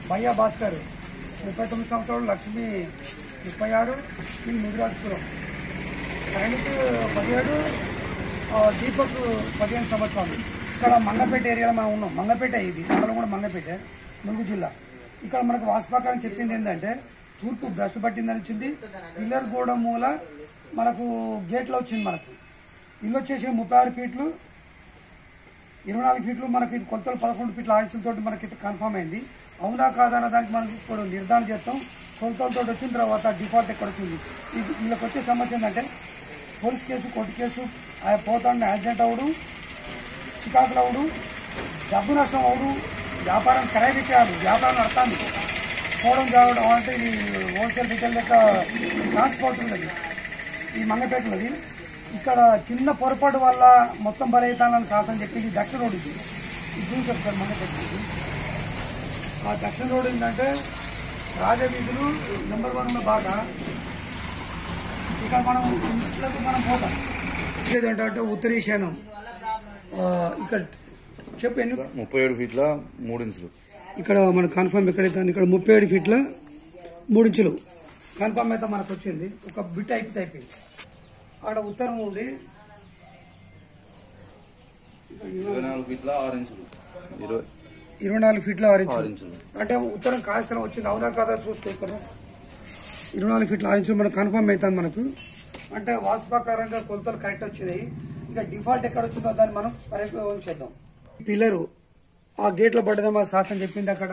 భయ్యా భాస్కర్ ముప్పై తొమ్మిది సంవత్సరాలు లక్ష్మి ముప్పై ఆరు ఈ ముదిరాజపురం సైనిక్ పదిహేడు ఆ, దీపక్ పదిహేను సంవత్సరాలు ఇక్కడ మంగపేట ఏరియాలో మనం ఉన్నాం మంగపేట ఇది మండలం కూడా మంగపేట ములుగు జిల్లా ఇక్కడ మనకు వాసుపాకారం చెప్పింది ఏంటంటే తూర్పు బ్రష్ పట్టిందని వచ్చింది పిల్లర్ గోడ మూల మనకు గేట్లో వచ్చింది మనకు ఇల్లు వచ్చేసి ముప్పై ఆరు ఫీట్లు ఇరవై నాలుగు ఫీట్లు మనకి ఇది కొలతలు పదకొండు ఫీట్ల ఆంక్షలతో మనకి ఇది కన్ఫర్మ్ అయింది అవునా కాదన్న దానికి మనం ఇప్పుడు నిర్ధారణ చేస్తాం కొలతలతో వచ్చిన తర్వాత డిఫాల్ట్ ఎక్కడ వచ్చింది ఇది వీళ్ళకి వచ్చే సమస్య ఏంటంటే పోలీస్ కేసు కోర్టు కేసు ఆ పోతాడిని యాక్సిడెంట్ అవడు చికాకులు అవడు డబ్బు నష్టం అవడు వ్యాపారం కిరాయి పెట్టాడు వ్యాపారం నడతాను పోవడం కావడం అంటే ఇది హోల్సేల్ రిటైల్ లెక్క ట్రాన్స్పోర్ట్ ఉన్నది ఈ మంగపేటలోది ఇక్కడ చిన్న పొరపాటు వల్ల మొత్తం బలైతానని శాతం చెప్పి ఇది దక్షిణ రోడ్ ఇది ఇది చూసారు సార్ మంగపేట ఇది. ఆ దక్షిణ రోడ్ ఏంటంటే రాజవీధులు నెంబర్ వన్ ఉన్న బాట ఇక్కడ మనం ఇంట్లోకి మనం పోతాం ఏదంటే అంటే ఉత్తర ఈశాన్యం ఆ, ఇక్కడ చెప్పు ఎన్ని ముప్పై ఏడు ఫీట్ల మూడు ఇంచులు ఇక్కడ మన కన్ఫర్మ్ ఎక్కడైతే ఉంది ఇక్కడ ముప్పై ఏడు ఫీట్ల మూడు ఇంచులు కన్ఫర్మ్ అయితే మనకు వచ్చింది ఒక బిట్ అయిపోతే అయిపోయింది ఆడ ఉత్తరం ఉండి ఇరవై నాలుగు ఫీట్ల ఆరు ఇంచులు ఇరవై ఇరవై నాలుగు ఫీట్ల ఆరు ఆరు ఇంచులు ఇంచులు అంటే ఉత్తరం కాస్తరం వచ్చింది అవునా కాదా చూస్తే ఇక్కడ ఇరవై నాలుగు ఫీట్ల ఆరు ఇంచులు మనకు కన్ఫర్మ్ అవుతుంది మనకు అంటే వాస్తు ప్రకారంగా కొలతలు కరెక్ట్ వచ్చినాయి ఇక డిఫాల్ట్ ఎక్కడ వచ్చిందో దాన్ని మనం పరిశీలన చేద్దాం పిల్లరు ఆ గేట్లో పడ్డదని మన శాస్త్రం చెప్పింది అక్కడ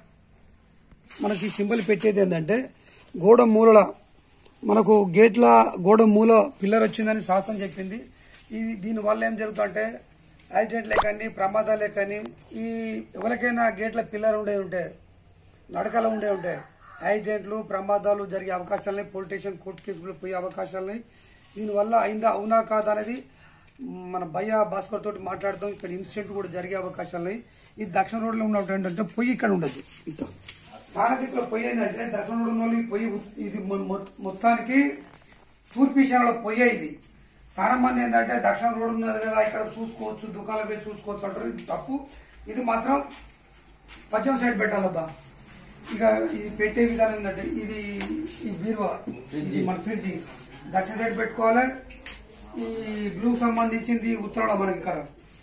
మనకి సింబల్ పెట్టేది ఏంటంటే గోడ మూలల మనకు గేట్ల గోడ మూల పిల్లర్ వచ్చిందని శాస్త్రం చెప్పింది ఇది దీని వల్ల ఏం జరుగుతుందంటే యాక్సిడెంట్లే కానీ ప్రమాదాలే కానీ ఈ ఎవరికైనా గేట్ల పిల్లర్ ఉండే ఉంటే నడకలు ఉండే ఉంటాయి యాక్సిడెంట్లు ప్రమాదాలు జరిగే అవకాశాలని పోలీస్ స్టేషన్ కోర్టు కేసులు పోయే అవకాశాలని దీనివల్ల అయిందా అవునా కాదా అనేది మన భయ్య భాస్కర్ తోటి మాట్లాడతాం ఇక్కడ ఇన్సిడెంట్ కూడా జరిగే అవకాశాలని ఈ దక్షిణ రోడ్లో ఉన్నట్టు ఏంటంటే పొయ్యి ఇక్కడ ఉండదు ఇట్లా సారథికులో పొయ్యి ఏంటంటే దక్షిణ రోడ్డు ఉన్న వాళ్ళకి పొయ్యి ఉత్- ఇది మొ- మొ- మొత్తానికి తూర్పు ఈశాన్యంలో పొయ్యే ఇది చాలా మంది ఏంటంటే దక్షిణ రోడ్డు ఉన్నది కదా ఇక్కడ చూసుకోవచ్చు దుకాణాలు పోయి చూసుకోవచ్చు అంటారు ఇది తప్పు ఇది మాత్రం పశ్చిమ సైడ్ పెట్టాలబ్బా ఇక ఇది పెట్టే విధానం ఏంటంటే ఇది ఈ బీరువా ఇది మన ఫ్రిడ్జ్ దక్షిణ సైడ్ పెట్టుకోవాలి ఈ బ్లూ సంబంధించింది ఉత్తరంలో మనకి ఇక్కడ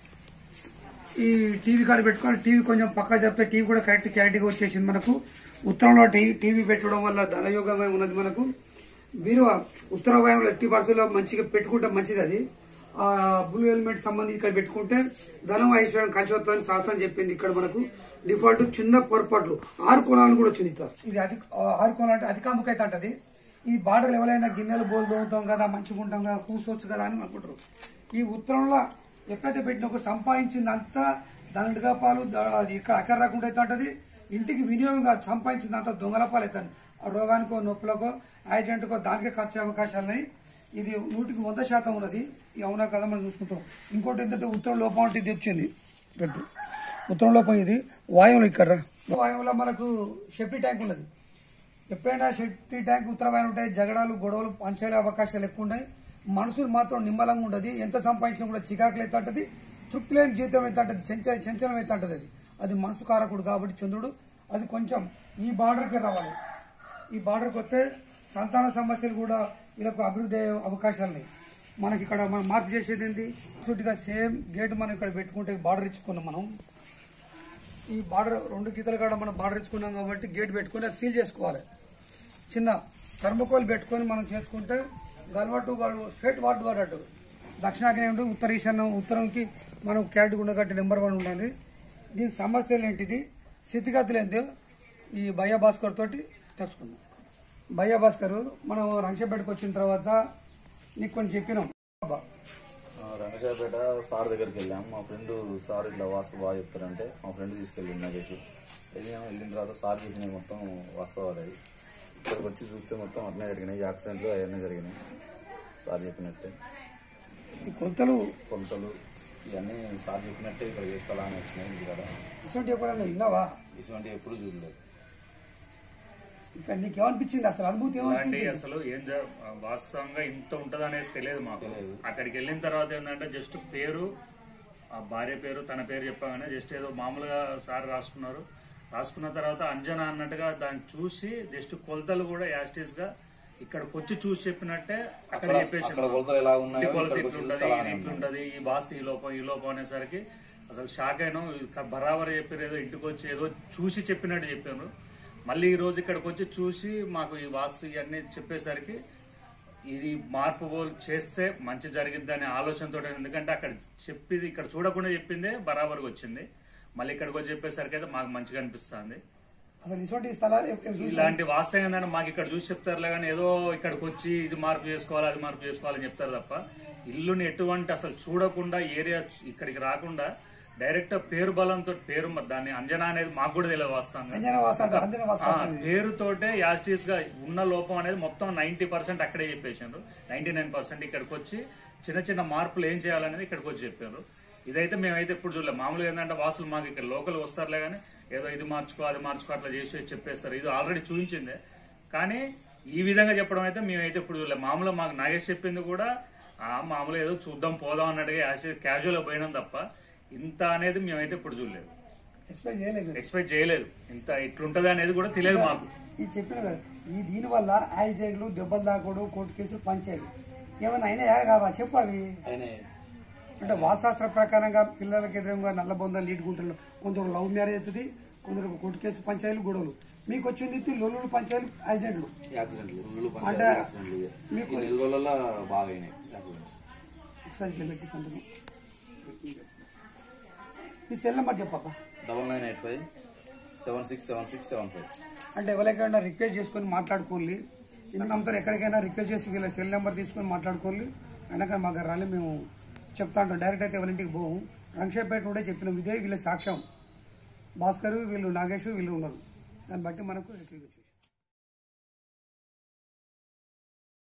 ఈ టీవీ కాడ పెట్టుకొని టీవీ కొంచెం పక్క చెప్తే టీవీ కూడా కరెక్ట్ క్లారిటీగా వచ్చేసింది మనకు ఉత్తరంలో టీవీ టీవీ పెట్టడం వల్ల ధనయోగమే ఉన్నది మనకు మీరు ఉత్తర వాయువులో ఎట్టి పరిస్థితుల్లో మంచిగా పెట్టుకుంటే మంచిది అది ఆ బ్లూ ఎలిమెంట్ సంబంధించి ఇక్కడ పెట్టుకుంటే ధనం ఐశ్వర్యం కలిసి వస్తుందని శాస్త్రం చెప్పింది ఇక్కడ మనకు డిఫాల్ట్ చిన్న పొరపాట్లు ఆరు కోణాలు కూడా వచ్చింది ఇక్కడ ఇది అది ఆరు కోణాలు అంటే అధికాముఖ అయితే అంటది ఈ బార్డర్ ఎవరైనా గిన్నెలు బోల్ తోముతాం కదా మంచిగా ఉంటాం కదా కూర్చోవచ్చు కదా అని అనుకుంటారు ఈ ఉత్తరంలో ఎప్పుడైతే పెట్టినప్పుడు సంపాదించిందంతా దండగా పాలు ద- అది ఇక్కడ అక్కడ రాకుండా అయితే అంటది ఇంటికి వినియోగం కాదు సంపాదించిందంతా దొంగల పాలు అవుతాను ఆ రోగానికో నొప్పులకో యాక్సిడెంట్కో దానికే ఖర్చు అయ్యే అవకాశాలు ఉన్నాయి ఇది నూటికి వంద శాతం ఉన్నది ఇది అవునా కదా మనం చూసుకుంటాం ఇంకోటి ఏంటంటే ఉత్తరం లోపం అంటే ఇది వచ్చింది పెట్టు ఉత్తరం లోపం ఇది వాయువులు ఇక్కడ రా. వాయువులో మనకు షెఫ్టీ ట్యాంక్ ఉన్నది ఎప్పుడైనా శక్తి ట్యాంక్ ఉత్తరమైన ఉంటాయి జగడాలు గొడవలు పంచాలే అవకాశాలు ఎక్కువ ఉన్నాయి మనుషులు మాత్రం నిమ్మలంగా ఉండదు ఎంత సంపాదించినా కూడా చికాకులు అయితే అంటది తృప్తి లేని జీవితం అయితే అంటది చంచల చంచలం అయితే అంటది అది అది మనసు కారకుడు కాబట్టి చంద్రుడు అది కొంచెం ఈ బార్డర్కి రావాలి ఈ బార్డర్కి వస్తే సంతాన సమస్యలు కూడా వీళ్ళకు అభివృద్ధి అయ్యే అవకాశాలు ఉన్నాయి మనకి ఇక్కడ మనం మార్పు చేసేది ఏంటి చుట్టుగా సేమ్ గేట్ మనం ఇక్కడ పెట్టుకుంటే బార్డర్ ఇచ్చుకున్నాం మనం ఈ బార్డర్ రెండు గీతలు కాడ మనం బార్డర్ ఇచ్చుకున్నాం కాబట్టి గేట్ పెట్టుకుని అది సీల్ చేసుకోవాలి చిన్న థర్మకోల్ పెట్టుకొని మనం చేసుకుంటే గల్వటు గల్వ స్ట్రేట్ వాట్ వాడట్టు దక్షిణాగ్నేయుడు ఉత్తర ఈశాన్యం ఉత్తరంకి మనం క్యారెట్ ఉండగట్టి నెంబర్ వన్ ఉండాలి దీని సమస్యలు ఏంటిది స్థితిగతులు ఏంటి ఈ భయ్య భాస్కర్ తోటి తెలుసుకుందాం భయ్య భాస్కర్ మనం రంగపేటకు వచ్చిన తర్వాత నీకు కొన్ని చెప్పినాం బాబా ఆ, రంగశాపేట సార్ దగ్గరికి వెళ్ళాం మా ఫ్రెండ్ సార్ ఇట్లా వాస్తు బాగా చెప్తారంటే మా ఫ్రెండ్ తీసుకెళ్ళి నాకేసి వెళ్ళాము వెళ్ళిన తర్వాత సార్ చెప్పినాయి మొత్తం వాస్తవాలు అవి ఇక్కడికి వచ్చి చూస్తే మొత్తం అట్నే జరిగినాయి యాక్సిడెంట్లు అవన్నీ జరిగినాయి సార్ చెప్పినట్టే ఈ కొలతలు కొలతలు ఇవన్నీ సార్ చెప్పినట్టే ఇక్కడ చేసుకోవాలని వచ్చినాయి ఇంటి కదా ఇటువంటి ఎప్పుడన్నా విన్నావా ఇటువంటి ఎప్పుడు చూడలేదు ఇక్కడ నీకు ఏమనిపించింది అసలు అనుభూతి ఇలాంటి ఏమనిపించింది అసలు ఏం జ- వాస్తవంగా ఇంత ఉంటది అనేది తెలియదు మాకు తెలియదు. అక్కడికి వెళ్ళిన తర్వాత ఏంటంటే జస్ట్ పేరు ఆ భార్య పేరు తన పేరు చెప్పగానే జస్ట్ ఏదో మామూలుగా సార్ రాసుకున్నారు రాసుకున్న తర్వాత అంజనా అన్నట్టుగా దాన్ని చూసి జస్ట్ కొలతలు కూడా యాస్టీస్ గా ఇక్కడికి వచ్చి చూసి చెప్పినట్టే అక్కడ అక్కడ- చెప్పేసి అక్కడ కొలతలు ఎలా ఉన్నాయో ఈ కొలత ఇక్కడికి వచ్చి ఇట్లుంటది చూస్తే అలానే ఇది ఇట్లుంటది ఈ వాస్తు ఈ లోపం ఈ లోపం అనేసరికి అసలు షాక్ అయినాం ఇది క- బరాబర్ చెప్పారు ఏదో ఇంటికి వచ్చి ఏదో చూసి చెప్పినట్టు చెప్పారు మళ్ళీ ఈ రోజు ఇక్కడికి వచ్చి చూసి మాకు ఈ వాస్తు ఇవన్నీ చెప్పేసరికి ఇది మార్పు పోల్ చేస్తే మంచి జరిగిద్ది అనే ఆలోచనతో ఎందుకంటే అక్కడ చెప్పింది ఇక్కడ చూడకుండా చెప్పిందే బరాబర్గా వచ్చింది మళ్ళీ ఇక్కడికి వచ్చి చెప్పేసరికి అయితే మాకు మంచిగా అనిపిస్తుంది అసలు ఇటువంటి స్థలాలు ఎప్పుడు- ఎప్పుడు చూసారు? ఇలాంటి వాస్తవం ఏంటంటే మాకు ఇక్కడ చూసి చెప్తారులే కానీ ఏదో ఇక్కడికి వచ్చి ఇది మార్పు చేసుకోవాలి అది మార్పు చేసుకోవాలని చెప్తారు తప్ప ఇల్లుని ఎటువంటి అసలు చూడకుండా ఏరియా ఇక్కడికి రాకుండా డైరెక్ట్ పేరు బలంతో పేరు మ- దాన్ని అంజనా అనేది మాకు కూడా తెలియదు వాస్తవంగా అంజనా వాస్తు అంటారు అంజనా వాస్తు ఆ, అంటారు. పేరుతోటే యాస్టీస్ గా ఉన్న లోపం అనేది మొత్తం నైన్టీ పర్సెంట్ అక్కడే చెప్పేసిండ్రు నైన్టీ నైన్ పర్సెంట్ ఇక్కడికి వచ్చి చిన్న చిన్న మార్పులు ఏం చేయాలనేది ఇక్కడికి వచ్చి చెప్పారు ఇదైతే మేమైతే ఇప్పుడు చూడలేదు మామూలుగా ఏంటంటే వాసులు మాకు ఇక్కడ లోకల్ వస్తారులే కానీ ఏదో ఇది మార్చుకో అది మార్చుకో అట్లా చేసి చెప్పేస్తారు ఇది ఆల్రెడీ చూపించిందే కానీ ఈ విధంగా చెప్పడం అయితే మేమైతే ఇప్పుడు చూడలేదు మామూలుగా మాకు నాగేష్ చెప్పింది కూడా ఆ మామూలుగా ఏదో చూద్దాం పోదాం అన్నట్టుగా క్యాజువల్ గా పోయినాం తప్ప ఇంత అనేది మేమైతే ఇప్పుడు చూడలేదు ఎక్స్పెక్ట్ చేయలేదు ఎక్స్పెక్ట్ చేయలేదు ఇంత ఇట్లుంటది అనేది కూడా తెలియదు మాకు ఇది చెప్పిన కదా ఈ దీని వల్ల యాక్సిడెంట్లు దెబ్బలు దాకోడు కోర్టు కేసులు పంచాయి ఏమైనా అయినాయా కావా చెప్పు అవి ఆయన అంటే వాశాస్త్ర ప్రకారంగా పిల్లలకి ఎదురుగా నల్ల బొంద లీడ్ గుంటలు కొందరు లవ్ మ్యారేజ్ అవుతుంది కొందరు కోర్టు కేసు పంచాయలు గొడవలు మీకు వచ్చింది ఇది లొల్లులు పంచాయలు యాక్సిడెంట్లు యాక్సిడెంట్లు రెండు అంటే పంచాయతీ యాక్సిడెంట్లు ఇవే. మీకు- ఈ నెల రోజులలో బాగా అయినాయి యాక్సిడెంట్స్ ఒకసారి ఇట్లా పెట్టి సంతకం మీ సెల్ నెంబర్ చెప్పబ్బా double nine eight five seven six seven six seven five అంటే ఎవరికైనా రిక్వెస్ట్ చేసుకొని మాట్లాడుకోవాలి ఇన్ని నమ్మతారు ఎక్కడికైనా రిక్వెస్ట్ చేసి వీళ్ళ సెల్ నెంబర్ తీసుకొని మాట్లాడుకోవాలి అయినా కానీ మాకు రాలే మేము చెప్తా ఉంటాం డైరెక్ట్ అయితే ఎవరింటికి పోము రంగశేపేట కూడా చెప్పినాం ఇదే వీళ్ళ సాక్ష్యం భాస్కర్ వీళ్ళు నాగేష్ వీళ్ళు ఉన్నారు దాన్ని బట్టి మనకు ఎట్లా వచ్చేసి